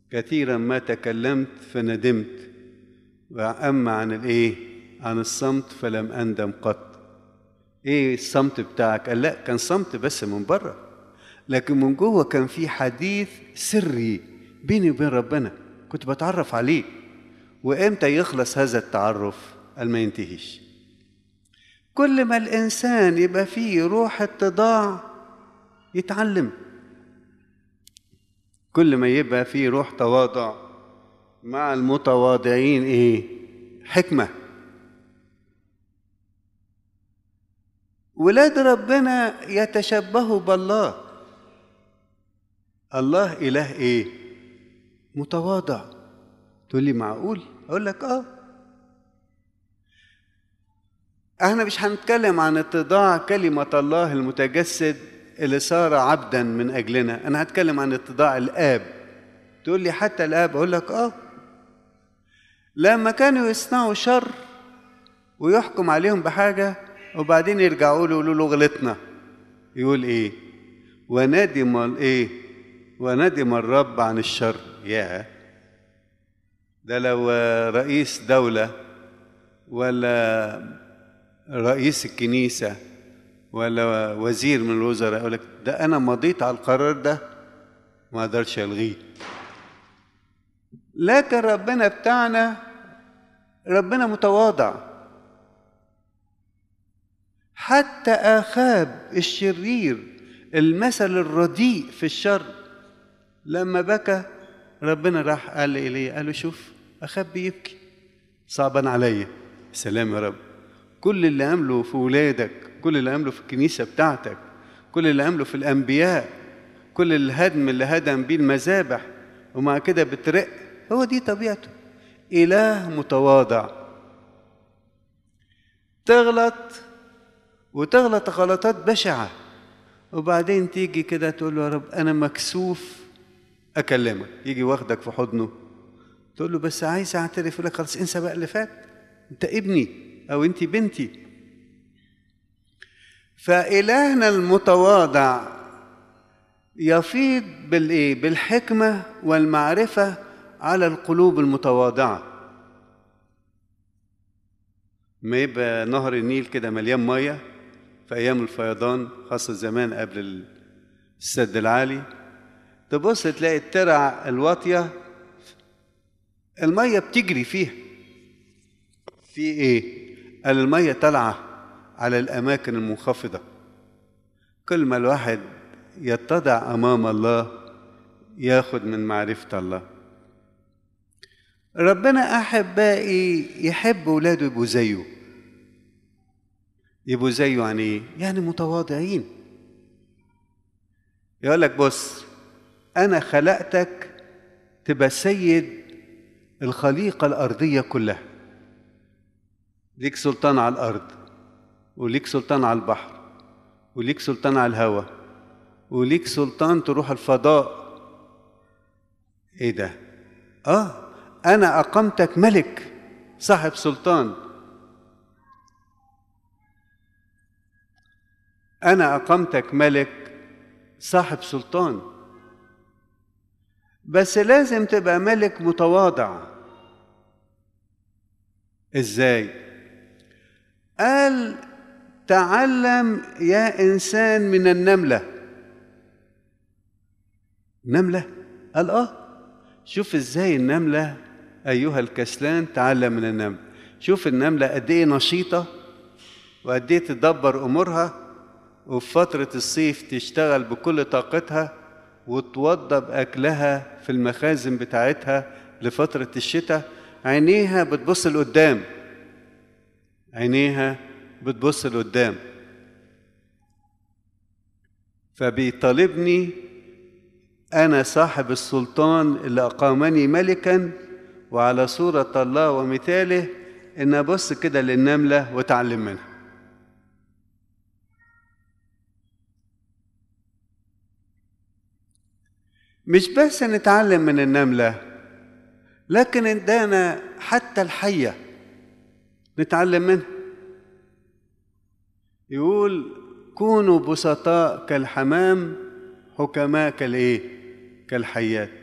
كثيرا ما تكلمت فندمت وأما عن الإيه عن الصمت فلم أندم قط إيه الصمت بتاعك قال لا كان صمت بس من بره لكن من جوه كان في حديث سري بيني وبين ربنا كنت بتعرف عليه وامتى يخلص هذا التعرف قال ما ينتهيش كل ما الانسان يبقى فيه روح اتضاع يتعلم كل ما يبقى فيه روح تواضع مع المتواضعين ايه حكمه ولاد ربنا يتشبهوا بالله الله اله ايه متواضع تقول لي معقول اقول لك اه احنا مش هنتكلم عن اتضاع كلمة الله المتجسد اللي صار عبدا من اجلنا انا هتكلم عن اتضاع الاب تقول لي حتى الاب اقول لك اه لما كانوا يصنعوا شر ويحكم عليهم بحاجة وبعدين يرجعوا له يقولوا له غلطنا يقول ايه وندم الايه وندم الرب عن الشر ياه ده لو رئيس دولة ولا رئيس الكنيسة ولا وزير من الوزراء يقول لك ده أنا مضيت على القرار ده ما أقدرش ألغيه لكن ربنا بتاعنا ربنا متواضع حتى آخاب الشرير المثل الرديء في الشر لما بكى ربنا راح قال إليه قال له شوف أخاب بيبكي صعبا عليا سلام يا رب كل اللي عمله في ولادك كل اللي عمله في الكنيسة بتاعتك كل اللي عمله في الأنبياء كل الهدم اللي هدم بيه المذابح ومع كده بترق هو دي طبيعته إله متواضع تغلط وتغلط غلطات بشعة وبعدين تيجي كده تقول له يا رب أنا مكسوف أكلمك يجي واخدك في حضنه تقول له بس عايز أعترف يقول لك خلاص انسى بقى اللي فات أنت ابني أو أنت بنتي فإلهنا المتواضع يفيض بالإيه؟ بالحكمة والمعرفة على القلوب المتواضعة ما يبقى نهر النيل كده مليان مية في أيام الفيضان خاصة زمان قبل السد العالي تبص تلاقي الترع الواطية المية بتجري فيها في ايه؟ قال المية طالعة على الأماكن المنخفضة كل ما الواحد يتضع أمام الله ياخد من معرفة الله ربنا أحبائي يحب ولاده يبقوا زيه يبقوا زيه يعني ايه؟ يعني متواضعين يقول لك بص أنا خلقتك تبقى سيد الخليقة الأرضية كلها ليك سلطان على الأرض وليك سلطان على البحر وليك سلطان على الهواء وليك سلطان تروح الفضاء ايه ده اه انا اقمتك ملك صاحب سلطان انا اقمتك ملك صاحب سلطان بس لازم تبقى ملك متواضع ازاي قال تعلم يا انسان من النمله نمله قال اه شوف ازاي النمله ايها الكسلان تعلم من النمله شوف النمله قد ايه نشيطه وقد ايه تدبر امورها وفي فتره الصيف تشتغل بكل طاقتها وتوضب اكلها في المخازن بتاعتها لفتره الشتاء عينيها بتبص لقدام عينيها بتبص لقدام فبيطالبني انا صاحب السلطان اللي اقامني ملكا وعلى صوره الله ومثاله ان ابص كده للنمله واتعلم منها مش بس نتعلم من النمله لكن ادانا حتى الحيه نتعلم منها يقول كونوا بسطاء كالحمام حكماء كالايه كالحيات